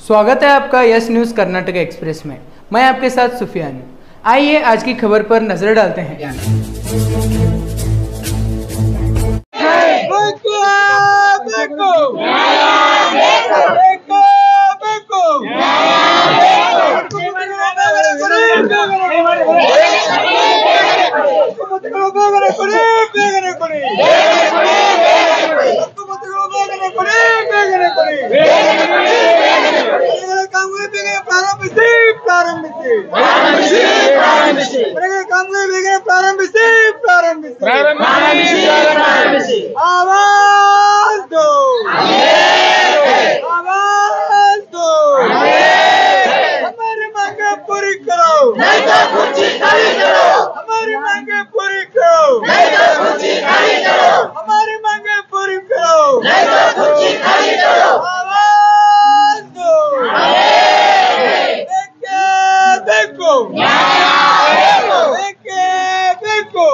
स्वागत है आपका यस न्यूज़ कर्नाटक एक्सप्रेस में मैं आपके साथ सुफियान हूं। आइए आज की खबर पर नजर डालते हैं ಬೇಕು ಬೇಕು ಬೇಕು ಬೇಕು ಹಕ್ಕುಪತ್ರಗಳು ಬೇಗನೆ ಕೊಡಿ ಬೇಗನೆ ಕೊಡಿ ಹಕ್ಕುಪತ್ರಗಳು ಬೇಗನೆ ಕೊಡಿ ಬೇಗನೆ ಕೊಡಿ ಮನೆಗಳ ಕಾಮಗಾರಿ ಬೇಗನೆ ಪ್ರಾರಂಭಿಸಿ ಪ್ರಾರಂಭಿಸಿ ಮನೆಗಳ ಕಾಮಗಾರಿ ಬೇಗನೆ ಪ್ರಾರಂಭಿಸಿ ಪ್ರಾರಂಭಿಸಿ आवाज दो आवाज दो हमारी मांगे पूरी करो नहीं तो कुर्सी खाली करो हमारी मांगे पूरी करो नहीं तो कुर्सी खाली करो हमारी मांगे पूरी करो नहीं तो कुर्सी खाली करो आवाज दो बेके बेको बेके बेको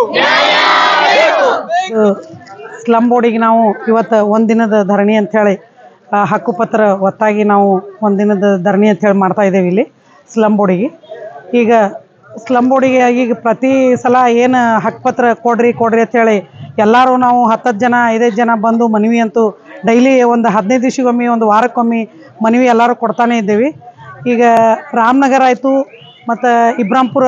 बेको ಸ್ಲಮ್ ಬೋರ್ಡಿಗೆ ನಾವು ಇವತ್ತು ಒಂದಿನದ ಧರಣಿ ಅಂಥೇಳಿ ಆ, ಹಕ್ಕುಪತ್ರ ಒತ್ತಾಗಿ ನಾವು ಒಂದಿನದ ಧರಣಿ ಅಂಥೇಳಿ ಮಾಡ್ತಾ ಇದ್ದೇವೆ ಇಲ್ಲಿ ಸ್ಲಮ್ ಬೋರ್ಡಿಗೆ ಈಗ ಸ್ಲಮ್ ಬೋರ್ಡಿಗೆ ಈಗ ಪ್ರತಿ ಸಲ ಏನು ಹಕ್ಕುಪತ್ರ ಕೊಡ್ರಿ ಕೊಡ್ರಿ ಅಂಥೇಳಿ ಎಲ್ಲರೂ ನಾವು ಹತ್ತತ್ತು ಜನ ಐದೈದು ಜನ ಬಂದು ಮನವಿ ಅಂತೂ ಡೈಲಿ ಒಂದು ಹದಿನೈದು ದಿವಸಕ್ಕೊಮ್ಮೆ ಒಂದು ವಾರಕ್ಕೊಮ್ಮೆ ಮನವಿ ಎಲ್ಲರೂ ಕೊಡ್ತಾನೆ ಇದ್ದೇವೆ ಈಗ ರಾಮನಗರ ಆಯಿತು ಮತ್ತು ಇಬ್ರಾಂಪುರ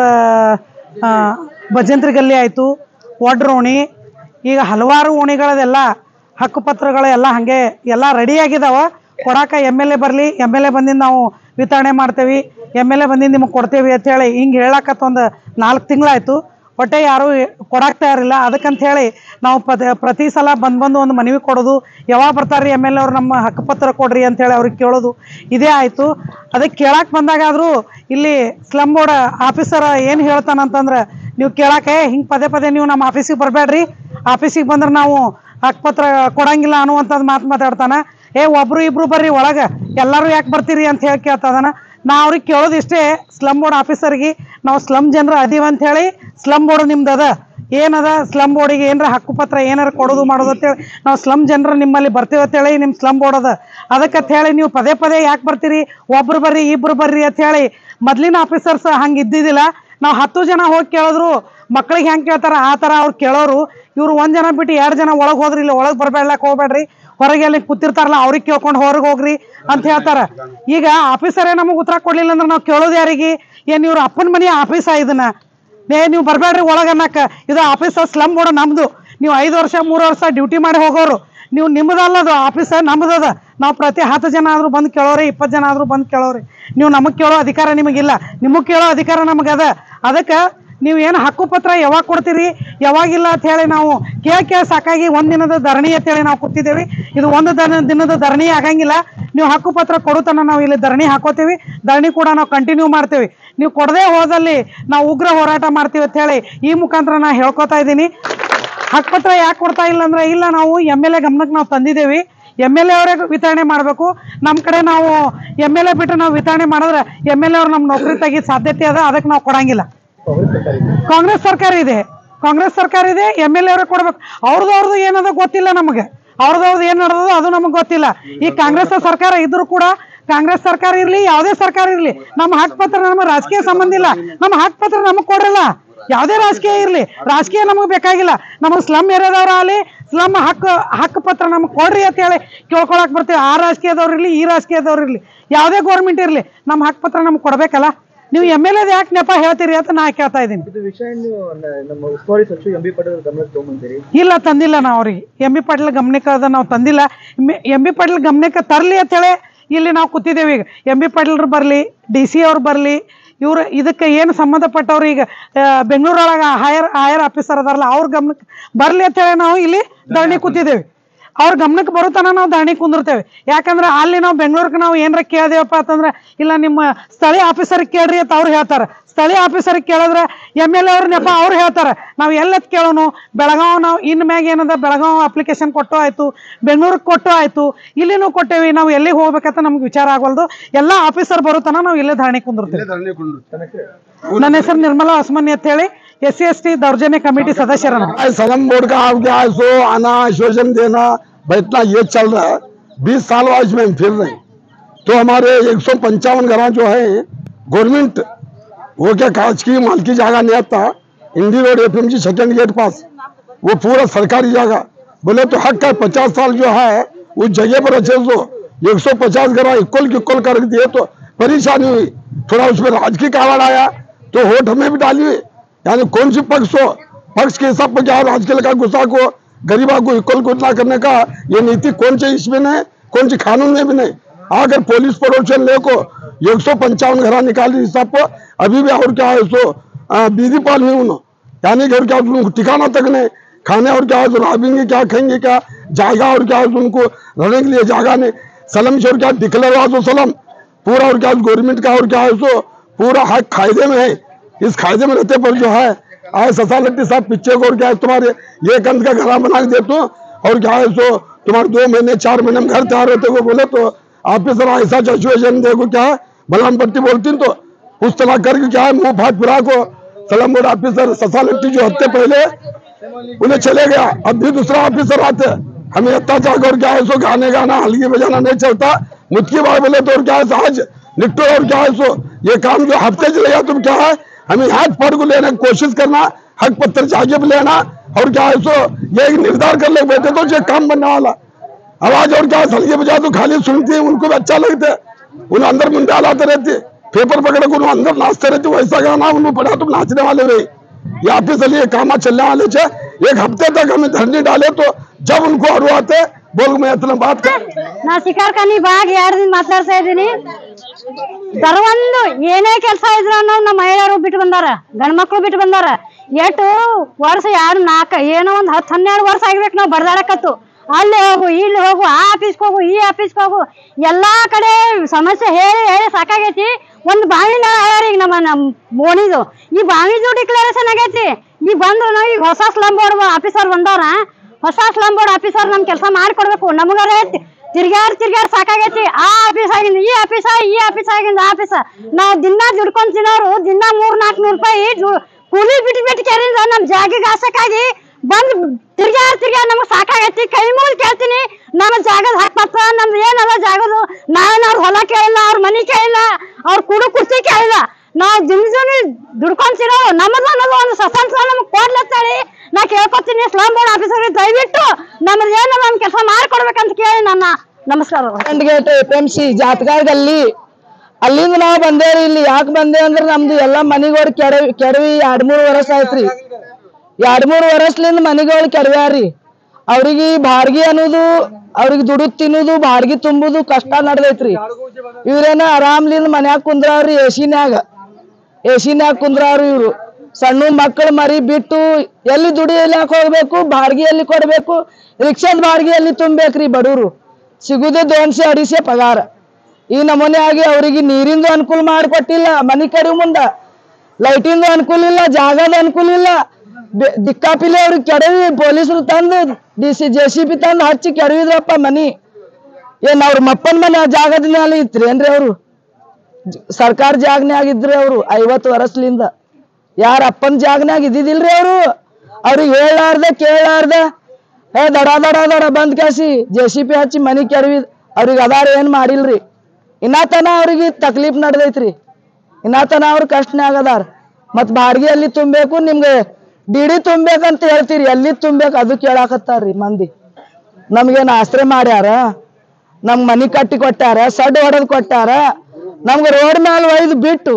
ಆ, ಭಜಂತ್ರಿ ಗಲ್ಲಿ ಆಯಿತು ಒಡ್ರೋಣಿ ಈಗ ಹಲವಾರು ಓಣಿಗಳದೆಲ್ಲ ಹಕ್ಕುಪತ್ರಗಳು ಎಲ್ಲ ಹಾಗೆ ಎಲ್ಲ ರೆಡಿಯಾಗಿದ್ದಾವೆ ಕೊಡಾಕ ಎಮ್ ಎಲ್ ಎ ಬರಲಿ ಎಮ್ ಎಲ್ ಎ ಬಂದಿಂದ ನಾವು ವಿತರಣೆ ಮಾಡ್ತೇವೆ ಎಮ್ ಎಲ್ ಎ ಬಂದಿಂದ ನಿಮಗೆ ಕೊಡ್ತೇವೆ ಅಂತೇಳಿ ಹಿಂಗೆ ಹೇಳಕತ್ತ ಒಂದು ನಾಲ್ಕು ತಿಂಗಳಾಯ್ತು ಒಟ್ಟೆ ಯಾರೂ ಕೊಡಕ್ಕೆ ತಯಾರಿಲ್ಲ ಅದಕ್ಕಂತ ಹೇಳಿ ನಾವು ಪದ ಪ್ರತಿ ಸಲ ಬಂದು ಬಂದು ಒಂದು ಮನವಿ ಕೊಡೋದು ಯಾವಾಗ ಬರ್ತಾರೆ ಎಮ್ ಎಲ್ ಎ ಅವ್ರು ನಮ್ಮ ಹಕ್ಕುಪತ್ರ ಕೊಡ್ರಿ ಅಂತೇಳಿ ಅವ್ರಿಗೆ ಕೇಳೋದು ಇದೇ ಆಯಿತು ಅದಕ್ಕೆ ಕೇಳಕ್ಕೆ ಬಂದಾಗಾದರೂ ಇಲ್ಲಿ ಸ್ಲಮ್ ಬೋರ್ಡ್ ಆಫೀಸರ್ ಏನು ಹೇಳ್ತಾನಂತಂದ್ರೆ ನೀವು ಕೇಳಕ್ಕೆ ಹಿಂಗೆ ಪದೇ ಪದೇ ನೀವು ನಮ್ಮ ಆಫೀಸಿಗೆ ಬರಬೇಡ್ರಿ ಆಫೀಸಿಗೆ ಬಂದ್ರೆ ನಾವು ಹಕ್ಕುಪತ್ರ ಕೊಡಂಗಿಲ್ಲ ಅನ್ನುವಂಥದ್ದು ಮಾತು ಮಾತಾಡ್ತಾನೆ ಏ ಒಬ್ರು ಇಬ್ರು ಬರ್ರಿ ಒಳಗೆ ಎಲ್ಲರೂ ಯಾಕೆ ಬರ್ತೀರಿ ಅಂತ ಹೇಳಿ ಕೇಳ್ತದಾನ ನಾ ಅವ್ರಿಗೆ ಕೇಳೋದು ಇಷ್ಟೇ ಸ್ಲಮ್ ಬೋರ್ಡ್ ಆಫೀಸರ್ಗೆ ನಾವು ಸ್ಲಮ್ ಜನರು ಅದೀವಿ ಅಂತ ಹೇಳಿ ಸ್ಲಮ್ ಬೋರ್ಡ್ ನಿಮ್ದು ಅದ ಏನದ ಸ್ಲಮ್ ಬೋರ್ಡಿಗೆ ಏನಾರ ಹಕ್ಕುಪತ್ರ ಏನಾರ ಕೊಡೋದು ಮಾಡೋದು ಅಂತೇಳಿ ನಾವು ಸ್ಲಮ್ ಜನರು ನಿಮ್ಮಲ್ಲಿ ಬರ್ತೀವಿ ಅಂತೇಳಿ ನಿಮ್ಮ ಸ್ಲಮ್ ಬೋರ್ಡ್ ಅದ ಅದಕ್ಕೆ ಹೇಳಿ ನೀವು ಪದೇ ಪದೇ ಯಾಕೆ ಬರ್ತೀರಿ ಒಬ್ರು ಬರ್ರಿ ಇಬ್ರು ಬರ್ರಿ ಅಂತ ಹೇಳಿ ಮೊದ್ಲಿನ ಆಫೀಸರ್ಸ್ ಹಂಗೆ ಇದ್ದಿದ್ದಿಲ್ಲ ನಾವು ಹತ್ತು ಜನ ಹೋಗಿ ಕೇಳಿದ್ರು ಮಕ್ಳಿಗೆ ಹೆಂಗೆ ಕೇಳ್ತಾರ ಆ ಥರ ಅವ್ರು ಕೇಳೋರು ಇವ್ರು ಒಂದು ಜನ ಬಿಟ್ಟು ಎರಡು ಜನ ಒಳಗೆ ಹೋದ್ರಿ ಇಲ್ಲಿ ಒಳಗೆ ಬರಬೇಡ್ಲಕ್ಕೆ ಹೋಗ್ಬೇಡ್ರಿ ಹೊರಗೆ ಅಲ್ಲಿ ಕೂತಿರ್ತಾರಲ್ಲ ಅವ್ರಿಗೆ ಕೇಳ್ಕೊಂಡು ಹೊರಗೆ ಹೋಗ್ರಿ ಅಂತ ಹೇಳ್ತಾರ ಈಗ ಆಫೀಸರೇ ನಮಗೆ ಉತ್ತರ ಕೊಡ್ಲಿಲ್ಲ ಅಂದ್ರೆ ನಾವು ಕೇಳೋದು ಯಾರಿಗೆ ಏನು ಇವ್ರ ಅಪ್ಪನ ಮನೆ ಆಫೀಸ ಇದನ್ನ ಏ ನೀವು ಬರಬೇಡ್ರಿ ಒಳಗೆ ಅನ್ನಕ್ಕ ಇದು ಆಫೀಸ ಸ್ಲಮ್ ಬೋರ್ಡ್ ನಮ್ಮದು ನೀವು ಐದು ವರ್ಷ ಮೂರು ವರ್ಷ ಡ್ಯೂಟಿ ಮಾಡಿ ಹೋಗೋರು ನೀವು ನಿಮ್ಮದಲ್ಲ ಅದು ಆಫೀಸ ನಮ್ಮದದ ನಾವು ಪ್ರತಿ ಹತ್ತು ಜನ ಆದರೂ ಬಂದು ಕೇಳೋರಿ ಇಪ್ಪತ್ತು ಜನ ಆದರೂ ಬಂದು ಕೇಳೋರಿ ನೀವು ನಮಗೆ ಕೇಳೋ ಅಧಿಕಾರ ನಿಮಗಿಲ್ಲ ನಿಮಗೆ ಕೇಳೋ ಅಧಿಕಾರ ನಮಗದ ಅದಕ್ಕೆ ನೀವು ಏನು ಹಕ್ಕುಪತ್ರ ಯಾವಾಗ ಕೊಡ್ತೀರಿ ಯಾವಾಗಿಲ್ಲ ಅಂತ ಹೇಳಿ ನಾವು ಕೇಳಿ ಕೇಳಿ ಸಾಕಾಗಿ ಒಂದಿನದ ಧರಣಿ ಅಂತೇಳಿ ನಾವು ಕೂತಿದ್ದೇವೆ ಇದು ಒಂದು ದನ ದಿನದ ಧರಣಿ ಆಗಂಗಿಲ್ಲ ನೀವು ಹಕ್ಕುಪತ್ರ ಕೊಡುತನ ನಾವು ಇಲ್ಲಿ ಧರಣಿ ಹಾಕೋತೀವಿ ಧರಣಿ ಕೂಡ ನಾವು ಕಂಟಿನ್ಯೂ ಮಾಡ್ತೀವಿ ನೀವು ಕೊಡದೇ ಹೋದಲ್ಲಿ ನಾವು ಉಗ್ರ ಹೋರಾಟ ಮಾಡ್ತೀವಿ ಅಂತ ಹೇಳಿ ಈ ಮುಖಾಂತರ ನಾನು ಹೇಳ್ಕೊತಾ ಇದ್ದೀನಿ ಹಕ್ಕುಪತ್ರ ಯಾಕೆ ಕೊಡ್ತಾ ಇಲ್ಲ ಅಂದ್ರೆ ಇಲ್ಲ ನಾವು ಎಮ್ ಎಲ್ ಎ ಗಮನಕ್ಕೆ ನಾವು ತಂದಿದ್ದೇವೆ ಎಮ್ ಎಲ್ ಎ ಅವರೇ ವಿತರಣೆ ಮಾಡಬೇಕು ನಮ್ಮ ಕಡೆ ನಾವು ಎಮ್ ಎಲ್ ಎ ಬಿಟ್ಟು ನಾವು ವಿತರಣೆ ಮಾಡಿದ್ರೆ ಎಮ್ ಎಲ್ ಎ ಅವ್ರು ನಮ್ಮ ನೌಕರಿ ತೆಗಿದ ಸಾಧ್ಯತೆ ಅದ ಅದಕ್ಕೆ ನಾವು ಕೊಡಂಗಿಲ್ಲ ಕಾಂಗ್ರೆಸ್ ಸರ್ಕಾರ ಇದೆ ಕಾಂಗ್ರೆಸ್ ಸರ್ಕಾರ ಇದೆ ಎಮ್ ಎಲ್ ಎ ಅವ್ರಿಗೆ ಕೊಡ್ಬೇಕು ಅವ್ರದ್ದು ಅವ್ರದ್ದು ಏನದ ಗೊತ್ತಿಲ್ಲ ನಮಗೆ ಅವ್ರದ್ದು ಅವ್ರದ್ದು ಏನು ನಡೆದದು ಅದು ನಮಗೆ ಗೊತ್ತಿಲ್ಲ ಈ ಕಾಂಗ್ರೆಸ್ ಸರ್ಕಾರ ಇದ್ರೂ ಕೂಡ ಕಾಂಗ್ರೆಸ್ ಸರ್ಕಾರ ಇರಲಿ ಯಾವುದೇ ಸರ್ಕಾರ ಇರಲಿ ನಮ್ಮ ಹಕ್ಕುಪತ್ರ ನಮ್ಮ ರಾಜಕೀಯ ಸಂಬಂಧ ಇಲ್ಲ ನಮ್ಮ ಹಕ್ಕುಪತ್ರ ನಮಗೆ ಕೊಡಲ್ಲ ಯಾವುದೇ ರಾಜಕೀಯ ಇರಲಿ ರಾಜಕೀಯ ನಮಗೆ ಬೇಕಾಗಿಲ್ಲ ನಮಗೆ ಸ್ಲಮ್ ಏರಿಯಾದವ್ರು ಆಗಲಿ ಸ್ಲಮ್ ಹಕ್ಕು ಹಕ್ಕುಪತ್ರ ನಮಗೆ ಕೊಡ್ರಿ ಅಂತ ಹೇಳಿ ಕೇಳ್ಕೊಳಕ್ ಬರ್ತೀವಿ ಆ ರಾಜಕೀಯದವ್ರು ಇರಲಿ ಈ ರಾಜಕೀಯದವ್ರು ಇರಲಿ ಯಾವುದೇ ಗೌರ್ಮೆಂಟ್ ಇರಲಿ ನಮ್ಮ ಹಕ್ಕುಪತ್ರ ನಮ್ಗೆ ಕೊಡಬೇಕಲ್ಲ ನೀವು ಎಮ್ ಎಲ್ ಎದ್ ಯಾಕೆ ನೆಪ ಹೇಳ್ತೀರಿ ಅಂತ ನಾ ಕೇಳ್ತಾ ಇದ್ದೀನಿ ಇದು ವಿಷಯ ನೀವು ನ- ನಮ್ಮ ಉಸ್ತುವಾರಿ ಸಚಿವ ಎಂ ಬಿ ಪಾಟೀಲ್ ಗಮನಕ್ಕೆ ತಗೊಂಬಂದಿರಿ ಇಲ್ಲ ತಂದಿಲ್ಲ ನಾವು ಅವ್ರಿಗೆ ಎಂ ಬಿ ಪಾಟೀಲ್ ಗಮನಕ್ಕೆ ಅದ ನಾವು ತಂದಿಲ್ಲ ಎಂ ಬಿ ಪಾಟೀಲ್ ಗಮನಕ್ಕೆ ತರಲಿ ಅಂತೇಳಿ ಇಲ್ಲಿ ನಾವು ಕೂತಿದ್ದೇವೆ ಈಗ ಎಂ ಬಿ ಪಾಟೀಲ್ರು ಬರಲಿ ಡಿ ಸಿ ಅವ್ರು ಬರಲಿ ಇವ್ರು ಇದಕ್ಕೆ ಏನು ಸಂಬಂಧಪಟ್ಟವ್ರು ಈಗ ಬೆಂಗಳೂರೊಳಗೆ ಹೈಯರ್ ಹೈಯರ್ ಆಫೀಸರ್ ಅದಾರಲ್ಲ ಅವ್ರ ಗಮನಕ್ಕೆ ಬರಲಿ ಅಂತೇಳಿ ನಾವು ಇಲ್ಲಿ ಧರಣಿ ಕೂತಿದ್ದೇವೆ ಅವ್ರ ಗಮನಕ್ಕೆ ಬರೋ ತನಕ ನಾವು ಧರಣಿ ಕುಂದಿರ್ತೇವೆ ಯಾಕಂದ್ರೆ ಅಲ್ಲಿ ನಾವು ಬೆಂಗಳೂರಿಗೆ ನಾವು ಏನಾರ ಕೇಳಿದೇವಪ್ಪ ಅಂತಂದ್ರೆ ಇಲ್ಲ ನಿಮ್ಮ ಸ್ಥಳೀಯ ಆಫೀಸರ್ಗೆ ಕೇಳ್ರಿ ಅಂತ ಅವ್ರು ಹೇಳ್ತಾರೆ ಸ್ಥಳೀಯ ಆಫೀಸರ್ಗೆ ಕೇಳಿದ್ರೆ ಎಮ್ ಎಲ್ ಎ ಅವ್ರ ನೆಪ ಅವ್ರು ಹೇಳ್ತಾರೆ ನಾವು ಎಲ್ಲತ್ ಕೇಳೋನು ಬೆಳಗಾವ್ ನಾವು ಇನ್ನು ಮ್ಯಾಗ ಏನದ ಬೆಳಗಾವ್ ಅಪ್ಲಿಕೇಶನ್ ಕೊಟ್ಟು ಆಯ್ತು ಬೆಂಗಳೂರಿಗೆ ಕೊಟ್ಟು ಆಯ್ತು ಇಲ್ಲಿನೂ ಕೊಟ್ಟೇವಿ ನಾವು ಎಲ್ಲಿಗೆ ಹೋಗ್ಬೇಕಂತ ನಮ್ಗೆ ವಿಚಾರ ಆಗವಲ್ದು ಎಲ್ಲ ಆಫೀಸರ್ ಬರೋ ತನಕ ನಾವು ಇಲ್ಲೇ ಧರಣಿ ಕುಂದಿರ್ತೇವೆ ನನ್ನ ಹೆಸರು ನಿರ್ಮಲಾ ಹೊಸಮನಿ ಅಂತ ಹೇಳಿ एस सी एस टी दौर्जन्य कमेटी सदस्य रहा आज सदन बोर्ड का आप क्या है सो आना आश्वासन देना बैठना ये चल रहा है बीस साल बाद इसमें हम फिर रहे हैं तो हमारे एक सौ पंचावन घर जो है गवर्नमेंट वो क्या काज की मालकी जगह नहीं आता Indi road F second gate पास वो पूरा सरकारी जगह बोले तो हक है पचास साल जो है उस जगह पर अच्छे सो एक सौ पचास घर इक्वल की इक्वल कर दिए तो परेशानी हुई थोड़ा उसमें राजकीय कावड़ आया तो वोट हमें भी डाली यानी कौन सी पक्ष हो पक्ष के हिसाब पर क्या राजकीय का गुस्सा को गरीबा को इक्वल को इतना करने का ये नीति कौन सी इसमें नहीं कौन सी कानून में भी नहीं अगर पुलिस प्रोटेक्शन ले को एक सौ पंचावन घर निकाली हिसाब पर अभी भी और क्या है सो अ, बीदी पाल हुई उन्होंने यानी कि और क्या उनको ठिकाना तक नहीं खाने और क्या है सो लाभेंगे क्या खाएंगे क्या जाएगा और क्या है सो उनको रहने के लिए जाएगा नहीं सलम से और क्या डिक्लेयर हुआ सो सलम पूरा और क्या गवर्नमेंट का और क्या है सो पूरा हक कायदे में है इस कायदे में रहते पर जो है आए ससा लट्टी साहब पीछे को और क्या है तुम्हारे ये कंध का घर बना के देते हो और क्या है सो तुम्हारे दो महीने चार महीने में घर तैयार होते को बोले तो ऑफिसर ऐसा सिचुएशन देखो क्या है बलराम पट्टी बोलती न तो उस तरह करके क्या है मुंह फाट फिरा को सलम बोर्ड ऑफिसर ससा लट्टी जो हत्ते पहले उन्हें चले गया अब भी दूसरा ऑफिसर आते हमें इतना चाह और क्या है सो गाने गाना हल्की बजाना नहीं चलता मुझकी बात बोले तो और क्या है सो आज निपटो और क्या है सो ये काम जो हफ्ते चलेगा तुम क्या है हमें हाथ पर को लेने की कोशिश करना हक पत्थर जाके भी लेना और क्या है सो ये एक निर्धार कर ले बैठे तो ये काम बनने वाला आवाज और क्या है हल्की बजा तो खाली सुनती है उनको भी अच्छा लगता है उन्हें अंदर मुंडा लाते रहते पेपर पकड़े को उन्हें अंदर नाचते रहते वैसा गाना उनको पढ़ा तुम नाचने वाले रहे ये ऑफिस लिए काम चलने वाले छे एक हफ्ते तक हमें धरनी डाले तो जब उनको अरू आते बोल मैं इतना बात कर ನಾ ಶಿಕಾರ್ಖಾನಿ ಬಾಗ್ ಎರಡು ದಿನ ಮಾತಾಡ್ತಾ ಇದ್ದೀನಿ ಬರವೊಂದು ಏನೇ ಕೆಲಸ ಇದ್ರು ಅನ್ನೋ ನಮ್ಮ ಮಹಿಳೆಯರು ಬಿಟ್ಟು ಬಂದಾರ ಗಂಡ್ ಮಕ್ಳು ಬಿಟ್ಟು ಬಂದಾರ ಎಷ್ಟು ವರ್ಷ ಎರಡು ನಾಲ್ಕು ಏನೋ ಒಂದು ಹತ್ತು ಹನ್ನೆರಡು ವರ್ಷ ಆಗ್ಬೇಕು ನಾವು ಬಡ್ದಾಡಕತ್ತು ಅಲ್ಲಿ ಹೋಗು ಇಲ್ಲಿ ಹೋಗು ಆ ಆಫೀಸ್ಗೆ ಹೋಗು ಈ ಆಫೀಸ್ಗೆ ಹೋಗು ಎಲ್ಲಾ ಕಡೆ ಸಮಸ್ಯೆ ಹೇಳಿ ಹೇಳಿ ಸಾಕಾಗೈತಿ ಒಂದು ಬಾವಿನ ಆಗ್ಯಾರ ಈಗ ನಮ್ಮ ನಮ್ಮ ಬೋಣಿದು ಈ ಬಾವಿದು ಡಿಕ್ಲರೇಷನ್ ಆಗೈತಿ ಈ ಬಂದ್ರು ನಾವು ಈಗ ಹೊಸ ಸ್ಲಮ್ ಬೋರ್ಡ್ ಆಫೀಸರ್ ಬಂದವ್ರ ಹೊಸ ಸ್ಲಮ್ ಬೋರ್ಡ್ ಆಫೀಸರ್ ನಮ್ ಕೆಲಸ ಮಾಡ್ಕೊಡ್ಬೇಕು ನಮಗರೆ ತಿರ್ಗಾಡ್ ತಿರ್ಗಾಡ್ ಸಾಕಾಗೈತಿ ಆ ಆಫೀಸ್ ಆಗಿಂದ ಈ ಆಫೀಸ ಈ ಆಫೀಸ್ ಆಗಿಂದ ಆ ಆಫೀಸ ನಾವ್ ದಿನ ದುಡ್ಕೊಂಡ್ ತಿನ್ನೋರು ದಿನ ಮೂರ್ ನಾಲ್ಕು ನೂರು ರೂಪಾಯಿ ದು- ಕೂಲಿ ಬಿಟ್ಟು ಬಿಟ್ಟು ಕೆರಿಂದ ನಮ್ ಜಾಗಿಗೆ ಆಸಕ್ಕಾಗಿ ಬಂದ್ ತಿರ್ಗಾಡ್ ತಿರ್ಗಾಡ್ ನಮಗ್ ಸಾಕಾಗೈತಿ ಕೈ ಮುಗಿದ್ ಕೇಳ್ತೀನಿ ನಮ್ಮ ಜಾಗದ ಹಾಕ್ಬಾರ್ದ ನಮ್ದು ಏನಲ್ಲ ಜಾಗದು ನಾವೇನ್ ಅವ್ರ ಹೊಲ ಕೇಳಿಲ್ಲ ಅವ್ರ ಮನಿ ಕೇಳಿಲ್ಲ ಅವ್ರ ಕುಡು ಕುರ್ಚಿ ಕೇಳಿಲ್ಲ ನಾವ್ ದಿನ ದಿನ ದುಡ್ಕೊಂತಿರೋ ನಮ್ಮದು ಅನ್ನೋದು ಒಂದು ಸ್ವತಂತ್ರ ನಮ್ಗೆ ಕೊಡ್ಲತ್ತಾಳಿ ನಾ ಕೇಳ್ಕೊತೀನಿ ಸ್ಲಮ್ ಬೋರ್ಡ್ ಆಫೀಸರ್ ದಯವಿಟ್ಟು ನಮ್ಮದು ಏನೋ ನಮ್ ಕೆಲಸ ಮಾಡ್ಕೊಡ್ಬೇಕಂತ ಕೇಳಿ ನನ್ನ ನಮಸ್ಕಾರ second gate F M C Jatgar ಗಲ್ಲಿ ಅಲ್ಲಿಂದ ನಾವು ಬಂದೇವ್ರಿ ಇಲ್ಲಿ ಯಾಕೆ ಬಂದೇವ್ ಅಂದ್ರೆ ನಮ್ದು ಎಲ್ಲಾ ಮನಿಗೋಡ್ ಕೆಡವಿ ಕೆಡವಿ ಎರಡ್ ಮೂರು ವರ್ಷ ಆಯ್ತ್ರಿ ಎರಡ್ ಮೂರು ವರ್ಷಲಿಂದ ಮನಿಗೋಳ್ ಕೆಡವ್ಯಾರಿ ಅವ್ರಿಗೆ ಬಾಡ್ಗಿ ಅನ್ನೋದು ಅವ್ರಿಗೆ ದುಡುದ್ ತಿನ್ನೋದು ಬಾಡ್ಗಿ ತುಂಬುದು ಕಷ್ಟ ನಡ್ದೈತ್ರಿ ಇವ್ರೇನ ಆರಾಮ್ಲಿಂದ ಮನ್ಯಾಗ ಕುಂದ್ರಾವ್ರಿ ಎಸಿನ್ಯಾಗ ಎಸಿನ್ಯಾಗ ಕುಂದ್ರಾವ್ರಿ ಇವ್ರು ಸಣ್ಣ ಮಕ್ಕಳು ಮರಿ ಬಿಟ್ಟು ಎಲ್ಲಿ ದುಡಿಯಲಾಕ ಹೋಗ್ಬೇಕು ಬಾಡ್ಗಿ ಎಲ್ಲಿ ಕೊಡ್ಬೇಕು ರಿಕ್ಷಾದ ಬಾಡ್ಗಿ ಎಲ್ಲಿ ತುಂಬೇಕ್ರಿ ಬಡವ್ರು ಸಿಗುದೇ ದೋನ್ಸೆ ಅಡಿಸೆ ಪಗಾರ ಈ ನಮೂನೆ ಆಗಿ ಅವರಿಗೆ ನೀರಿಂದು ಅನುಕೂಲ ಮಾಡಿಕೊಟ್ಟಿಲ್ಲ ಮನಿ ಕಡೆ ಮುಂದ ಲೈಟಿಂದು ಅನುಕೂಲ ಇಲ್ಲ ಜಾಗದ ಅನುಕೂಲ ಇಲ್ಲ ಬೆ- ದಿಕ್ಕಾಪಿಲೆ ಅವ್ರಿಗೆ ಕೆಡವಿ ಪೊಲೀಸರು ತಂದು D C J C B ತಂದು ಹಚ್ಚಿ ಕೆಡವಿದ್ರಪ್ಪ ಮನಿ ಏನ್ ಅವ್ರ ಮಪ್ಪನ್ ಮನೆ ಆ ಜಾಗದ ಮೇಲೆ ಇತ್ರಿ ಏನ್ರಿ ಅವರು ಸರ್ಕಾರ ಜಾಗನ್ಯಾಗ ಇದ್ರಿ ಅವರು ಐವತ್ತು ವರ್ಷಲಿಂದ ಯಾರ ಅಪ್ಪನ ಜಾಗನ್ಯಾಗ ಇದ್ದಿದಿಲ್ರಿ ಅವರು ಅವ್ರಿಗೆ ಹೇಳಾರ್ದ ಕೇಳಾರ್ದ ಏ ದಡ ದಡ ದಡ ಬಂದ್ ಕ್ಯಾಸಿ ಜೆ ಸಿ ಪಿ ಹಚ್ಚಿ ಮನಿ ಕೆಡವಿ ಅವ್ರಿಗೆ ಅದಾರ ಏನ್ ಮಾಡಿಲ್ರಿ ಇನ್ನ ತನ ಅವ್ರಿಗೆ ತಕ್ಲೀಫ್ ನಡ್ದೈತ್ರಿ ಇನ್ನ ತನ ಅವ್ರ ಕಷ್ಟನ್ಯಾಗ ಅದಾರ ಮತ್ ಬಾಡ್ಗಿ ಎಲ್ಲಿ ತುಂಬೇಕು ನಿಮ್ಗೆ ಡಿಡಿ ತುಂಬೇಕಂತ ಹೇಳ್ತೀರಿ ಎಲ್ಲಿ ತುಂಬೇಕು ಅದು ಕೇಳಾಕತ್ತಾರ್ರಿ ಮಂದಿ ನಮ್ಗೇನ್ ಆಶ್ರಯ ಮಾಡ್ಯಾರ ನಮ್ ಮನಿ ಕಟ್ಟಿ ಕೊಟ್ಟಾರ ಸಡ್ ಹೊಡೆದ್ ಕೊಟ್ಟಾರ ನಮ್ಗೆ ರೋಡ್ ಮ್ಯಾಲ ಒಯ್ದು ಬಿಟ್ಟು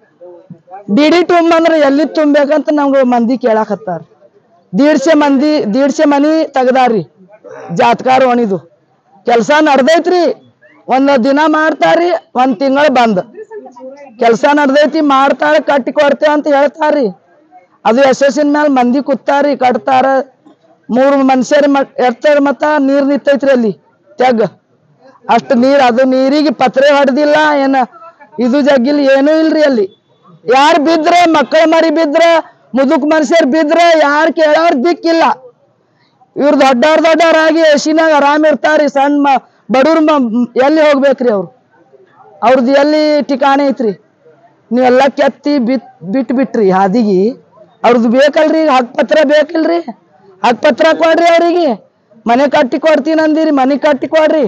ಡಿಡಿ ತುಂಬಂದ್ರ ಎಲ್ಲಿ ತುಂಬೇಕಂತ ನಮ್ಗೆ ಮಂದಿ ಕೇಳಾಕತ್ತಾರ ದೀಡ್ಸೆ ಮಂದಿ ದೀಡ್ಸೆ ಮನಿ ತೆಗ್ದಾರ್ರಿ ಜಾತ್ಕಾರ ಓಣಿದು ಕೆಲಸ ನಡ್ದೈತ್ರಿ ಒಂದ್ ದಿನ ಮಾಡ್ತಾರ್ರಿ ಒಂದ್ ತಿಂಗಳ ಬಂದ್ ಕೆಲಸ ನಡ್ದೈತಿ ಮಾಡ್ತಾರ ಕಟ್ಟಿ ಕೊಡ್ತೇವೆ ಅಂತ ಹೇಳ್ತಾರ್ರಿ ಅದು ಯಶಸ್ಸಿನ ಮ್ಯಾಲ ಮಂದಿ ಕೂತಾರ್ರಿ ಕಟ್ತಾರ ಮೂರು ಮನುಷ್ಯರ ಮಟ್ ಎರ್ತಾರ ಮತ್ತ ನೀರ್ ನಿಂತೈತ್ರಿ ಅಲ್ಲಿ ತೆಗ್ ಅಷ್ಟು ನೀರ್ ಅದು ನೀರಿಗೆ ಪತ್ರೆ ಹೊಡೆದಿಲ್ಲ ಏನ ಇದು ಜಗ್ಗಿಲ್ ಏನೂ ಇಲ್ರಿ ಅಲ್ಲಿ ಯಾರ್ ಬಿದ್ರ ಮಕ್ಕಳ ಮರಿ ಬಿದ್ರ ಮುದುಕ್ ಮನುಷ್ಯರ್ ಬಿದ್ರ ಯಾರ್ ಕೇಳೋರ್ ದಿಕ್ಕಿಲ್ಲ ಇವ್ರು ದೊಡ್ಡವ್ರ ದೊಡ್ಡವರಾಗಿ ಎಸಿನಾಗ ಆರಾಮ್ ಇರ್ತಾರಿ ಸಣ್ಣ ಮ ಬಡವ್ರ ಮ ಎಲ್ಲಿ ಹೋಗ್ಬೇಕ್ರಿ ಅವ್ರು ಅವ್ರದ್ದು ಎಲ್ಲಿ ಠಿಕಾಣೆ ಐತ್ರಿ ನೀವೆಲ್ಲ ಕೆತ್ತಿ ಬಿತ್ ಬಿಟ್ ಬಿಟ್ರಿ ಹಾದಿಗಿ ಅವ್ರದ್ದು ಬೇಕಲ್ರಿ ಹಕ್ ಪತ್ರ ಬೇಕಿಲ್ರಿ ಹಕ್ ಪತ್ರ ಕೊಡ್ರಿ ಅವ್ರಿಗೆ ಮನೆ ಕಟ್ಟಿ ಕೊಡ್ತೀನಿ ಅಂದಿರಿ ಮನೆ ಕಟ್ಟಿ ಕೊಡ್ರಿ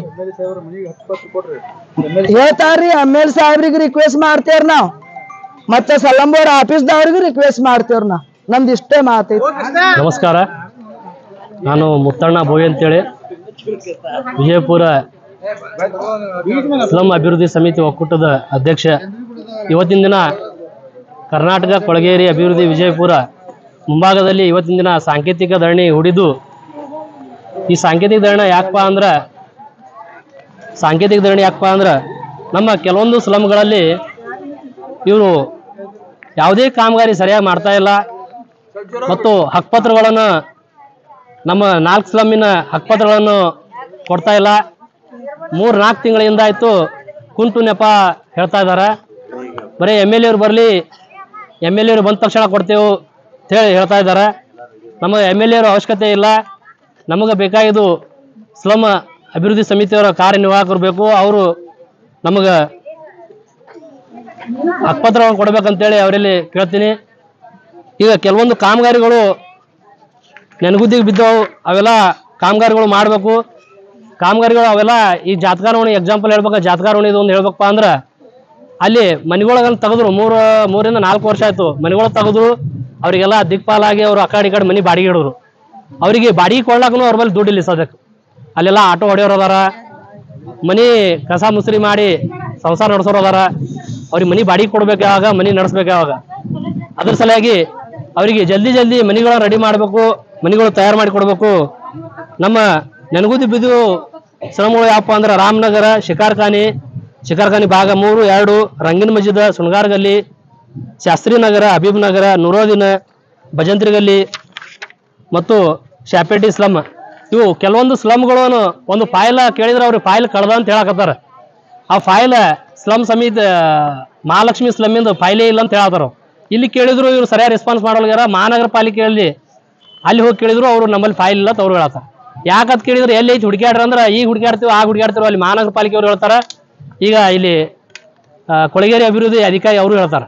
ಹೇಳ್ತಾರ್ರಿ ಎಮ್ ಎಲ್ ಸಾಹೇಬ್ರಿಗೆ ರಿಕ್ವೆಸ್ಟ್ ಮಾಡ್ತೇವ್ರಿ ನಾವ್ ಮತ್ತೆ ಸಲಂಬೋರ್ ಆಫೀಸ್ದವ್ರಿಗೆ ರಿಕ್ವೆಸ್ಟ್ ಮಾಡ್ತೇವ್ರಿ ನಾವ್ ನಮ್ದು ಇಷ್ಟೇ ಮಾತೈತಿ ನಮಸ್ಕಾರ ನಾನು ಮುತ್ತಣ್ಣ ಬೋಯ್ ಅಂತೇಳಿ ವಿಜಯಪುರ ಸ್ಲಂ ಅಭಿವೃದ್ಧಿ ಸಮಿತಿ ಒಕ್ಕೂಟದ ಅಧ್ಯಕ್ಷ ಇವತ್ತಿನ ದಿನ ಕರ್ನಾಟಕ ಕೊಳಗೇರಿ ಅಭಿವೃದ್ಧಿ ವಿಜಯಪುರ ಮುಂಭಾಗದಲ್ಲಿ ಇವತ್ತಿನ ದಿನ ಸಾಂಕೇತಿಕ ಧರಣಿ ಹೂಡಿದ್ದು ಈ ಸಾಂಕೇತಿಕ ಧರಣಿ ಯಾಕಪ್ಪ ಅಂದ್ರೆ ಸಾಂಕೇತಿಕ ಧರಣಿ ಯಾಕಪ್ಪ ಅಂದ್ರೆ ನಮ್ಮ ಕೆಲವೊಂದು ಸ್ಲಮ್ಗಳಲ್ಲಿ ಇವರು ಯಾವುದೇ ಕಾಮಗಾರಿ ಸರಿಯಾಗಿ ಮಾಡ್ತಾ ಇಲ್ಲ ಮತ್ತು ಹಕ್ಪತ್ರಗಳನ್ನು ನಮ್ಮ ನಾಲ್ಕು ಸ್ಲಮ್ಮಿನ ಹಕ್ಪತ್ರಗಳನ್ನು ಕೊಡ್ತಾ ಇಲ್ಲ ಮೂರು ನಾಲ್ಕು ತಿಂಗಳಿಂದ ಆಯಿತು ಕುಂಟು ನೆಪ ಹೇಳ್ತಾ ಇದ್ದಾರೆ ಬರೀ ಎಮ್ ಎಲ್ ಎವ್ರು ಬರಲಿ ಎಮ್ ಎಲ್ ಎವ್ರು ಬಂದ ತಕ್ಷಣ ಕೊಡ್ತೇವೆ ಅಂತೇಳಿ ಹೇಳ್ತಾ ಇದ್ದಾರೆ ನಮಗೆ ಎಮ್ ಎಲ್ ಎವ್ರ ಅವಶ್ಯಕತೆ ಇಲ್ಲ ನಮಗೆ ಬೇಕಾಗಿದ್ದು ಸ್ಲಮ್ ಅಭಿವೃದ್ಧಿ ಸಮಿತಿಯವರ ಕಾರ್ಯನಿರ್ವಾಹಕರು ಬೇಕು ಅವರು ನಮಗೆ ಹಕ್ಪತ್ರಗಳನ್ನು ಕೊಡ್ಬೇಕಂತೇಳಿ ಅವರಲ್ಲಿ ಕೇಳ್ತೀನಿ ಈಗ ಕೆಲವೊಂದು ಕಾಮಗಾರಿಗಳು ನೆನಗುದ್ದಿಗೆ ಬಿದ್ದವು ಅವೆಲ್ಲ ಕಾಮಗಾರಿಗಳು ಮಾಡಬೇಕು ಕಾಮಗಾರಿಗಳು ಅವೆಲ್ಲ ಈ ಜಾತಕಾರವಣಿ ಎಕ್ಸಾಂಪಲ್ ಹೇಳ್ಬೇಕು ಜಾತಕಾರವಣಿದು ಒಂದು ಹೇಳ್ಬೇಕಪ್ಪ ಅಂದ್ರೆ ಅಲ್ಲಿ ಮನೆಗಳನ್ನ ತೆಗೆದ್ರು ಮೂರು ಮೂರಿಂದ ನಾಲ್ಕು ವರ್ಷ ಆಯ್ತು ಮನೆಗಳು ತೆಗೆದ್ರು ಅವರಿಗೆಲ್ಲ ದಿಕ್ಪಾಲಾಗಿ ಅವರು ಆ ಕಡೆ ಈ ಕಡೆ ಮನೆ ಬಾಡಿಗೆ ಹಿಡಿದ್ರು ಅವರಿಗೆ ಬಾಡಿಗೆ ಕೊಡ್ಲಾಕನು ಅವ್ರ ಮೇಲೆ ದುಡ್ಡಿಲ್ಲ ಸದ್ಯಕ್ಕೆ ಅಲ್ಲೆಲ್ಲ ಆಟೋ ಹೊಡೆಯೋರು ಅದಾರ ಮನಿ ಕಸ ಮುಸ್ರಿ ಮಾಡಿ ಸಂಸಾರ ನಡೆಸೋರು ಅದಾರ ಅವ್ರಿಗೆ ಮನಿ ಬಾಡಿಗೆ ಕೊಡ್ಬೇಕು ಯಾವಾಗ ಮನಿ ನಡೆಸ್ಬೇಕು ಯಾವಾಗ ಅದ್ರ ಸಲುವಾಗಿ ಅವರಿಗೆ ಜಲ್ದಿ ಜಲ್ದಿ ಮನಿಗಳನ್ನ ರೆಡಿ ಮಾಡಬೇಕು ಮನಿಗಳು ತಯಾರು ಮಾಡಿ ಕೊಡಬೇಕು ನಮ್ಮ ನೆನಗುದಿ ಬಿದ್ದು ಶ್ರಮಗಳು ಯಾವಪ್ಪ ಅಂದ್ರೆ ರಾಮನಗರ ಶಿಕಾರ್ಖಾನಿ ಶಿಕಾರ್ಖಾನಿ ಭಾಗ ಮೂರು ಎರಡು ರಂಗಿನ ಮಜಿದ ಸುಣಗಾರ್ ಗಲ್ಲಿ ಶಾಸ್ತ್ರಿ ನಗರ ಹಬೀಬ್ ನಗರ ನೂರೋದಿನ ಭಜಂತ್ರಿ ಗಲ್ಲಿ ಮತ್ತು ಶಾಪೇಟಿ ಸ್ಲಮ್ ಇವು ಕೆಲವೊಂದು ಸ್ಲಮ್ಗಳನ್ನು ಒಂದು ಫೈಲ್ ಕೇಳಿದ್ರೆ ಅವ್ರಿಗೆ ಫೈಲ್ ಕಳ್ದ ಅಂತ ಹೇಳಕತ್ತಾರ ಆ ಫೈಲ್ ಸ್ಲಮ್ ಸಮಿತಿ ಮಹಾಲಕ್ಷ್ಮಿ ಸ್ಲಮ್ಮಿಂದ ಫೈಲೇ ಇಲ್ಲ ಅಂತ ಹೇಳತ್ತಾರ ಇಲ್ಲಿ ಕೇಳಿದ್ರು ಇವ್ರು ಸರಿಯಾಗಿ ರೆಸ್ಪಾನ್ಸ್ ಮಾಡೋಲ್ಗ್ಯಾರ ಮಹಾನಗರ ಪಾಲಿಕೆಯಲ್ಲಿ ಅಲ್ಲಿ ಹೋಗಿ ಕೇಳಿದ್ರು ಅವರು ನಮ್ಮಲ್ಲಿ ಫೈಲ್ ಇಲ್ಲ ಅಂತ ಅವ್ರು ಹೇಳ್ತಾರೆ ಯಾಕಂತ ಕೇಳಿದ್ರೆ ಎಲ್ಲಿ ಐತಿ ಹುಡುಕ್ಯಾಡ್ರಿ ಅಂದ್ರೆ ಈಗ ಹುಡುಕ್ಯಾಡ್ತೀವಿ ಆಗ ಹುಡುಕ್ಯಾಡ್ತೀವಿ ಅಲ್ಲಿ ಮಹಾನಗರ ಪಾಲಿಕೆ ಅವ್ರು ಹೇಳ್ತಾರೆ ಈಗ ಇಲ್ಲಿ ಆ, ಕೊಳಗೇರಿ ಅಭಿವೃದ್ಧಿ ಅಧಿಕಾರಿ ಅವರು ಹೇಳ್ತಾರೆ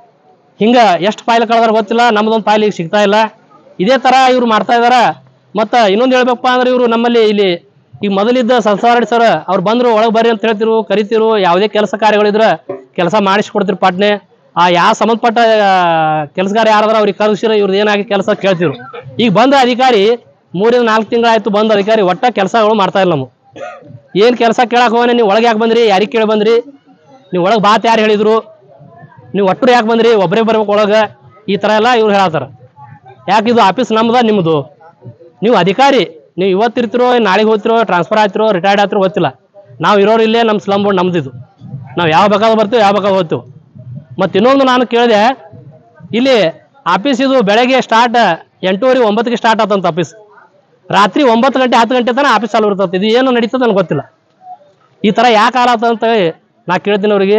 ಹಿಂಗ ಎಷ್ಟು ಫೈಲ್ ಕಳೆದಾರ ಗೊತ್ತಿಲ್ಲ ನಮ್ದೊಂದು ಫೈಲ್ ಈಗ ಸಿಗ್ತಾ ಇಲ್ಲ ಇದೇ ತರ ಇವ್ರು ಮಾಡ್ತಾ ಇದಾರ ಮತ್ತ ಇನ್ನೊಂದು ಹೇಳ್ಬೇಕಪ್ಪ ಅಂದ್ರೆ ಇವರು ನಮ್ಮಲ್ಲಿ ಇಲ್ಲಿ ಈಗ ಮೊದಲಿದ್ದ ಸಂಸಾರ ಸರ್ ಅವ್ರು ಬಂದ್ರು ಒಳಗೆ ಬರ್ರಿ ಅಂತ ಹೇಳ್ತಿರು ಕರಿತಿರು ಯಾವುದೇ ಕೆಲಸ ಕಾರ್ಯಗಳಿದ್ರೆ ಕೆಲಸ ಮಾಡಿಸ್ಕೊಡ್ತಿರು ಪಾಟ್ನೆ ಆ ಯಾವ ಸಂಬಂಧಪಟ್ಟ ಕೆಲಸಗಾರ ಯಾರಾದ್ರ ಅವ್ರಿಗೆ ಕರೆಸಿರ ಇವ್ರದ್ದು ಏನಾಗಿ ಕೆಲಸ ಕೇಳ್ತಿರು ಈಗ ಬಂದ ಅಧಿಕಾರಿ ಮೂರಿಂದ ನಾಲ್ಕು ತಿಂಗಳಾಯ್ತು ಬಂದ ಅಧಿಕಾರಿ ಒಟ್ಟ ಕೆಲಸಗಳು ಮಾಡ್ತಾ ಇಲ್ಲ ನಾವು ಏನು ಕೆಲಸ ಕೇಳಕ್ ಹೋಗೋನೆ ನೀವು ಒಳಗೆ ಯಾಕೆ ಬಂದ್ರಿ ಯಾರಿಗೆ ಕೇಳಿ ಬಂದ್ರಿ ನೀವು ಒಳಗೆ ಬಾತ್ ಯಾರು ಹೇಳಿದ್ರು ನೀವು ಒಟ್ಟರು ಯಾಕೆ ಬಂದ್ರಿ ಒಬ್ಬರೇ ಬರ್ಬೇಕು ಒಳಗೆ ಈ ಥರ ಎಲ್ಲ ಇವ್ರು ಹೇಳತ್ತಾರ ಯಾಕೆ ಇದು ಆಫೀಸ್ ನಮ್ದ ನಿಮ್ಮದು ನೀವು ಅಧಿಕಾರಿ ನೀವು ಇವತ್ತಿರ್ತಿರೋ ನಾಳೆಗೆ ಹೋಗ್ತಿರೋ ಟ್ರಾನ್ಸ್ಫರ್ ಆಯ್ತಿರೋ ರಿಟೈರ್ಡ್ ಆಯ್ತಿರೋ ಗೊತ್ತಿಲ್ಲ ನಾವು ಇರೋರು ಇಲ್ಲೇ ನಮ್ಮ ಸ್ಲಮ್ ಬೋರ್ಡ್ ನಮ್ದಿದು ನಾವು ಯಾವ ಬೇಕಾದ್ರೂ ಬರ್ತೀವಿ ಯಾವ ಬೇಕಾದ್ರೂ ಹೋಗ್ತೀವಿ ಮತ್ತು ಇನ್ನೊಂದು ನಾನು ಕೇಳಿದೆ ಇಲ್ಲಿ ಆಫೀಸ್ ಇದು ಬೆಳಗ್ಗೆ ಸ್ಟಾರ್ಟ್ ಎಂಟೂವರೆ ಒಂಬತ್ತಿಗೆ ಸ್ಟಾರ್ಟ್ ಆತಂತ ಆಫೀಸ್ ರಾತ್ರಿ ಒಂಬತ್ತು ಗಂಟೆ ಹತ್ತು ಗಂಟೆ ತನಕ ಆಫೀಸ್ ಚಾಲು ಇರ್ತದೆ ಇದು ಏನು ನಡೀತದೆ ನನಗೆ ಗೊತ್ತಿಲ್ಲ ಈ ಥರ ಯಾಕೆ ಆಲತ್ತ ಅಂತ ನಾ ಕೇಳ್ತೀನಿ ಅವ್ರಿಗೆ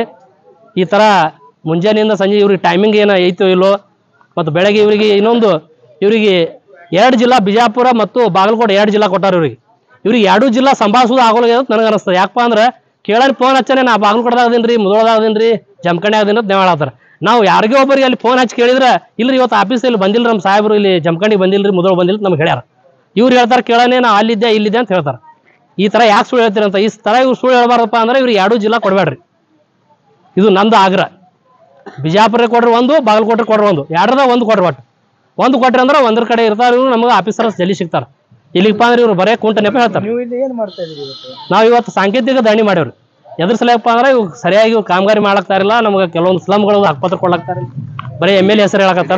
ಈ ಥರ ಮುಂಜಾನೆಯಿಂದ ಸಂಜೆ ಇವ್ರಿಗೆ ಟೈಮಿಂಗ್ ಏನೋ ಐತೋ ಇಲ್ಲೋ ಮತ್ತು ಬೆಳಗ್ಗೆ ಇವರಿಗೆ ಇನ್ನೊಂದು ಇವರಿಗೆ ಎರಡು ಜಿಲ್ಲಾ ಬಿಜಾಪುರ ಮತ್ತು ಬಾಗಲಕೋಟೆ ಎರಡು ಜಿಲ್ಲಾ ಕೊಟ್ಟಾರ ಇವ್ರಿಗೆ ಇವ್ರಿಗೆ ಎರಡು ಜಿಲ್ಲಾ ಸಂಭಾಳಿಸೋದು ಆಗೋಲ್ಲ ಅಂತ ನನಗೆ ಅನಿಸ್ತದೆ ಯಾಕಪ್ಪ ಅಂದ್ರೆ ಕೇಳೋರು ಫೋನ್ ಹಚ್ಚಾನೆ ನಾ ಬಾಗಲಕೋಟದಾಗದೀನಿ ರೀ ಮುದೋಳದಾಗದೀನಿ ರೀ ಜಮಖಂಡಿ ಆಗದೀನಿ ಅಂತ ಹೇಳತ್ತಾರ ನಾವು ಯಾರಿಗೋ ಒಬ್ಬರಿಗೆ ಅಲ್ಲಿ ಫೋನ್ ಹಚ್ಚಿ ಕೇಳಿದ್ರೆ ಇಲ್ರಿ ಇವತ್ತು ಆಫೀಸಲ್ಲಿ ಬಂದಿಲ್ಲ ನಮ್ಮ ಸಾಹೇಬರು ಇಲ್ಲಿ ಜಮಖಂಡಿ ಬಂದಿಲ್ಲ ರೀ ಮುದೋಳ ಬಂದಿಲ್ಲ ಅಂತ ನಮ್ಗೆ ಹೇಳ್ಯಾರ ಇವ್ರು ಹೇಳ್ತಾರೆ ಕೇಳೋಣ ನಾ ಅಲ್ಲಿದ್ದೆ ಇಲ್ಲಿದ್ದೆ ಅಂತ ಹೇಳ್ತಾರೆ ಈ ಥರ ಯಾಕೆ ಸುಳ್ಳು ಹೇಳ್ತೀರಂತ ಈ ಥರ ಇವ್ರು ಸುಳ್ಳು ಹೇಳ್ಬಾರ್ದಪ್ಪ ಅಂದ್ರೆ ಇವ್ರಿಗೆ ಎರಡು ಜಿಲ್ಲಾ ಕೊಡಬೇಡ್ರಿ ಇದು ನಂದು ಆಗ್ರಹ ಬಿಜಾಪುರ ಕೊಡ್ರಿ ಒಂದು ಬಾಗಲಕೋಟೆ ಕೊಡ್ರಿ ಒಂದು ಎರಡದ ಒಂದು ಕೊಡ್ರಿ ಒಟ್ಟು ಒಂದು ಕೊಟ್ರಿ ಅಂದ್ರೆ ಒಂದ್ರ ಕಡೆ ಇರ್ತಾರೆ ಇವ್ರು ನಮಗೆ ಆಫೀಸರ್ಸ್ ಜಲ್ದಿ ಸಿಗ್ತಾರೆ ಇಲ್ಲಿಗಪ್ಪ ಅಂದ್ರೆ ಇವ್ರು ಬರೇ ಕುಂಟ ನೆಪ ಹೇಳ್ತಾರೆ ನೀವು ಇಲ್ಲಿ ಏನ್ ಮಾಡ್ತಾ ಇದೀರಿ ಇವತ್ತು ನಾವು ಇವತ್ತು ಸಾಂಕೇತಿಕ ಧರಣಿ ಮಾಡೇವ್ರಿ ಎದ್ರ ಸಲಹಪ್ಪ ಅಂದ್ರೆ ಇವ್ ಸರಿಯಾಗಿ ಇವ್ ಕಾಮಗಾರಿ ಮಾಡಕ್ತಾ ಇರಲಿಲ್ಲ ನಮಗೆ ಕೆಲವೊಂದು ಸ್ಲಮ್ಗಳು ಹಕ್ಪತ್ರ ಕೊಡ್ಲಾಕ್ತಾರೆ ಬರೀ ಎಮ್ ಎಲ್ ಎ ಹೆಸರು ಹೇಳಕತ್ತಾರ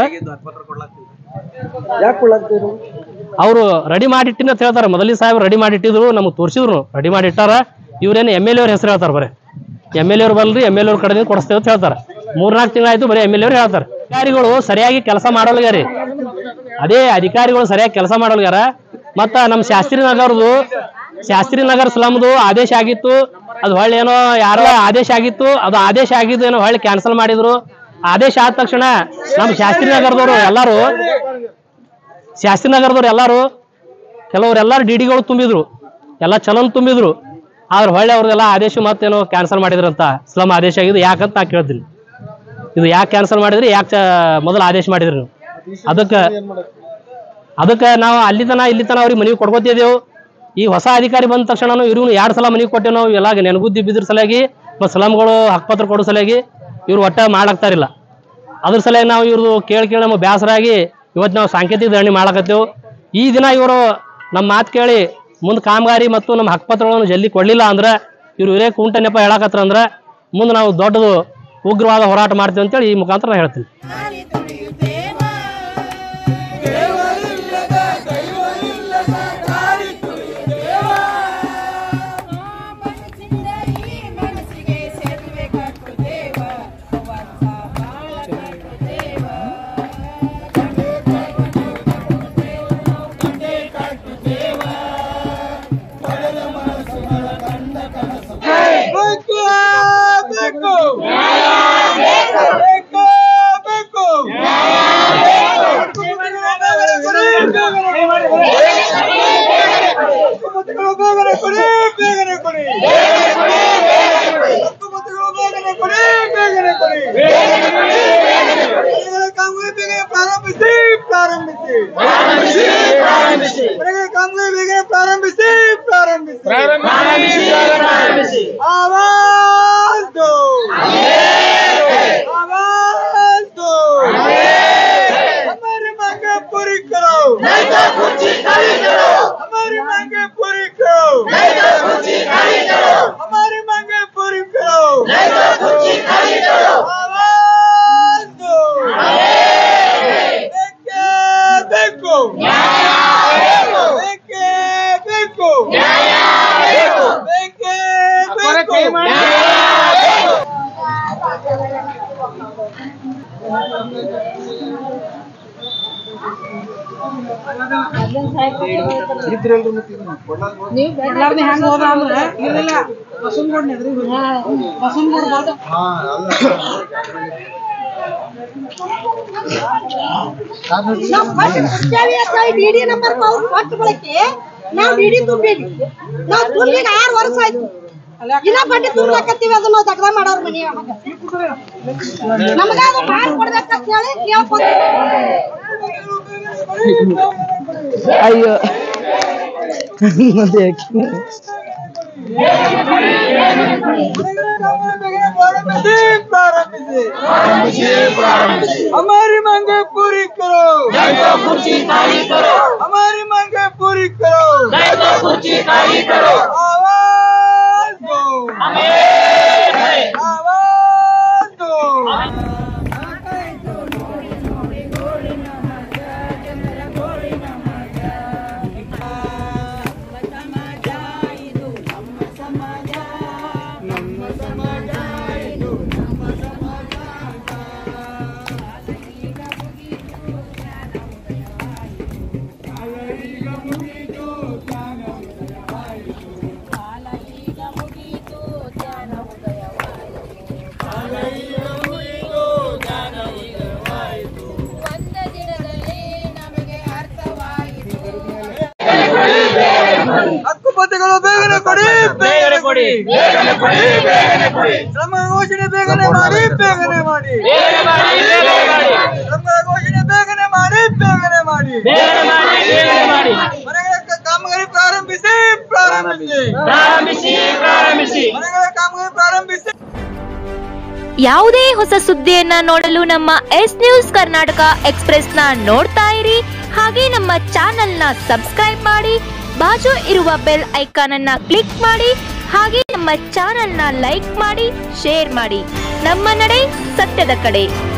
ಯಾಕೆ ಕೊಳ್ಳಾಗ್ತೀರಿ ಅವರು ರೆಡಿ ಮಾಡಿಟ್ಟಿನ ಅಂತ ಹೇಳ್ತಾರೆ ಮೊದಲಿನ ಸಾಹೇಬ್ ರೆಡಿ ಮಾಡಿಟ್ಟಿದ್ರು ನಮಗೆ ತೋರಿಸಿದ್ರು ರೆಡಿ ಮಾಡಿಟ್ಟಾರ ಇವ್ರೇನು ಎಮ್ ಎಲ್ ಎ ಅವ್ರ ಹೆಸರು ಹೇಳ್ತಾರೆ ಬರೀ ಎಮ್ ಎಲ್ ಎ ಅವ್ರು ಬಲ್ರಿ ಎಮ್ ಎಲ್ ಅವ್ರ ಕಡೆಯಿಂದ ಕೊಡಿಸ್ತೇವೆ ಅಂತ ಹೇಳ್ತಾರೆ ಮೂರ್ನಾಲ್ಕು ತಿಂಗಳಾಯ್ತು ಬರೀ ಎಮ್ ಎಲ್ ಎವ್ರು ಹೇಳ್ತಾರೆ ಅಧಿಕಾರಿಗಳು ಸರಿಯಾಗಿ ಕೆಲಸ ಮಾಡೋಲ್ಗ್ಯಾರಿ ಅದೇ ಅಧಿಕಾರಿಗಳು ಸರಿಯಾಗಿ ಕೆಲಸ ಮಾಡೋಲ್ಗ್ಯಾರ ಮತ್ತ ನಮ್ಮ ಶಾಸ್ತ್ರಿ ನಗರದು ಶಾಸ್ತ್ರಿ ನಗರ ಸ್ಲಮ್ದು ಆದೇಶ ಆಗಿತ್ತು ಅದು ಹೊಳ್ಳಿ ಏನೋ ಯಾರೋ ಆದೇಶ ಆಗಿತ್ತು ಅದು ಆದೇಶ ಆಗಿದ್ದು ಏನೋ ಹೊಳ್ಳಿ ಕ್ಯಾನ್ಸಲ್ ಮಾಡಿದ್ರು ಆದೇಶ ಆದ ತಕ್ಷಣ ನಮ್ಮ ಶಾಸ್ತ್ರಿ ನಗರದವರು ಎಲ್ಲರೂ ಶಾಸ್ತ್ರಿ ನಗರದವ್ರು ಎಲ್ಲರೂ ಕೆಲವ್ರು ಎಲ್ಲರೂ ಡಿ ಡಿಗಳು ತುಂಬಿದ್ರು ಎಲ್ಲ ಚಲನ್ ತುಂಬಿದ್ರು ಆದ್ರೆ ಹೊಳ್ಳಿ ಅವ್ರಿಗೆಲ್ಲ ಆದೇಶ ಮತ್ತೇನೋ ಕ್ಯಾನ್ಸಲ್ ಮಾಡಿದ್ರಂತ ಸ್ಲಮ್ ಆದೇಶ ಆಗಿದೆ ಯಾಕಂತ ನಾ ಕೇಳ್ತೀನಿ ಇದು ಯಾಕೆ ಕ್ಯಾನ್ಸಲ್ ಮಾಡಿದ್ರಿ ಯಾಕೆ ಮೊದಲು ಆದೇಶ ಮಾಡಿದ್ರಿ ನೀವು ಅದಕ್ಕೆ ಅದಕ್ಕೆ ನಾವು ಅಲ್ಲಿ ತನ ಇಲ್ಲಿ ತನ ಅವ್ರಿಗೆ ಮನವಿ ಕೊಡ್ಕೋತಿದ್ದೇವು ಈ ಹೊಸ ಅಧಿಕಾರಿ ಬಂದ ತಕ್ಷಣ ಇವ್ರಿಗೂ ಎರಡು ಸಲ ಮನೆಗೆ ಕೊಟ್ಟೆ ನಾವು ಎಲ್ಲ ನೆನಗುದ್ದಿ ಬಿದ್ರ ಸಲುವಾಗಿ ಮತ್ತು ಸ್ಲಮ್ಗಳು ಹಕ್ಕಪತ್ರ ಕೊಡೋ ಸಲುವಾಗಿ ಇವ್ರು ಒಟ್ಟ ಮಾಡಾಕ್ತಾರಿಲ್ಲ ಅದ್ರ ಸಲುವಾಗಿ ನಾವು ಇವ್ರದ್ದು ಕೇಳಿ ಕೇಳಿ ನಮಗೆ ಬೇಸರಾಗಿ ಇವತ್ತು ನಾವು ಸಾಂಕೇತಿಕ ಧರಣಿ ಮಾಡಕತ್ತೇವು ಈ ದಿನ ಇವರು ನಮ್ಮ ಮಾತು ಕೇಳಿ ಮುಂದೆ ಕಾಮಗಾರಿ ಮತ್ತು ನಮ್ಮ ಹಕ್ಕಪತ್ರಗಳನ್ನು ಜಲ್ದಿ ಕೊಡಲಿಲ್ಲ ಅಂದ್ರೆ ಇವ್ರು ಇವರೇ ಕುಂಟ ನೆಪ ಹೇಳಕತ್ರ ಅಂದ್ರೆ ಮುಂದೆ ನಾವು ದೊಡ್ಡದು ಉಗ್ರವಾದ ಹೋರಾಟ ಮಾಡ್ತೀವಿ ಅಂತೇಳಿ ಈ ಮುಖಾಂತರ ನಾನು ಹೇಳ್ತೀನಿ ಬೇಕು ಬೇಕು ಬೇಕು ಬೇಕು ಹಕ್ಕುಪತ್ರಗಳು ಬೇಗನೆ ಕೊಡಿ ಬೇಗನೆ ಕೊಡಿ ಹಕ್ಕುಪತ್ರಗಳು ಬೇಗನೆ ಕೊಡಿ ಬೇಗನೆ ಕೊಡಿ ಮನೆಗಳ ಕಾಮಗಾರಿ ಬೇಗನೆ ಪ್ರಾರಂಭಿಸಿ ಪ್ರಾರಂಭಿಸಿ ಮನೆಗಳ ಕಾಮಗಾರಿ ಬೇಗನೆ ಪ್ರಾರಂಭಿಸಿ ಪ್ರಾರಂಭಿಸಿ आवाज दो आवाज दो हमारी मांगे पूरी करो नहीं तो कुर्सी खाली करो हमारी मांगे पूरी करो नहीं तो कुर्सी खाली करो हमारी मांगे पूरी करो नहीं तो कुर्सी खाली करो आवाज दो देखे देखो देखे देखो देखे देखो ಎಲ್ಲಾರ್ದು ಹೆಂಗ್ ಹೋದ ಅಂದ್ರೆ ಇಲ್ಲಿಲ್ಲ ಬಸವನಗೌಡ ಎದ್ರಿ ಬಸವನಗೌಡ ಡಿಡಿ ನಂಬರ್ ಕೊಟ್ಟು ಬಳಕೆ ನಾವು ಡಿಡಿ ತುಂಬಿವಿ ನಾವು ತುಂಬಿಗೆ ಆರು ವರ್ಷ ಆಯ್ತು ಇನ್ನ ಬಡ್ಡಿ ತುಂಬಾಕತ್ತೀವಿ ಅದನ್ನ ನಾವು ದಗ್ದ ಮಾಡೋರ್ ಮನಿ ನಮಗ ಅದು ಮಾಡಿ ಕೊಡ್ಬೇಕಂತ ಹೇಳಿ ಕೇಳ್ಕೊಂತ ಅಯ್ಯೋ ಮತ್ತೆ हमारी मांगे पूरी करो नहीं तो कुर्सी खाली करो हमारी मांगे पूरी करो नहीं तो कुर्सी खाली करो आवाज दो आवाज दो ಹಕ್ಕುಪತ್ರಗಳು ಬೇಗನೆ ಕೊಡಿ ಬೇಗನೆ ಕೊಡಿ ಶ್ರಮ ಘೋಷಣೆ ಬೇಗನೆ ಮಾಡಿ ಬೇಗನೆ ಮಾಡಿ ಶ್ರಮ ಘೋಷಣೆ ಬೇಗನೆ ಮಾಡಿ ಬೇಗನೆ ಮಾಡಿ ಮನೆಗಳ ಕ- ಕಾಮಗಾರಿ ಪ್ರಾರಂಭಿಸಿ ಪ್ರಾರಂಭಿಸಿ ಮನೆಗಳ ಕಾಮಗಾರಿ ಪ್ರಾರಂಭಿಸಿ ಯಾವುದೇ ಹೊಸ ಸುದ್ದಿಯನ್ನ ನೋಡಲು ನಮ್ಮ ಎಸ್ ನ್ಯೂಸ್ ಕರ್ನಾಟಕ ಎಕ್ಸ್ಪ್ರೆಸ್ ನ ನೋಡ್ತಾ ಇರಿ ಹಾಗೆ ನಮ್ಮ ಚಾನೆಲ್ ನ ಸಬ್ಸ್ಕ್ರೈಬ್ ಮಾಡಿ ಬಾಜು ಇರುವ ಬೆಲ್ ಐಕಾನ್ ಅನ್ನ ಕ್ಲಿಕ್ ಮಾಡಿ ಹಾಗೆ ನಮ್ಮ ಚಾನೆಲ್ ನ ಲೈಕ್ ಮಾಡಿ ಶೇರ್ ಮಾಡಿ ನಮ್ಮ ನಡೆ ಸತ್ಯದ ಕಡೆ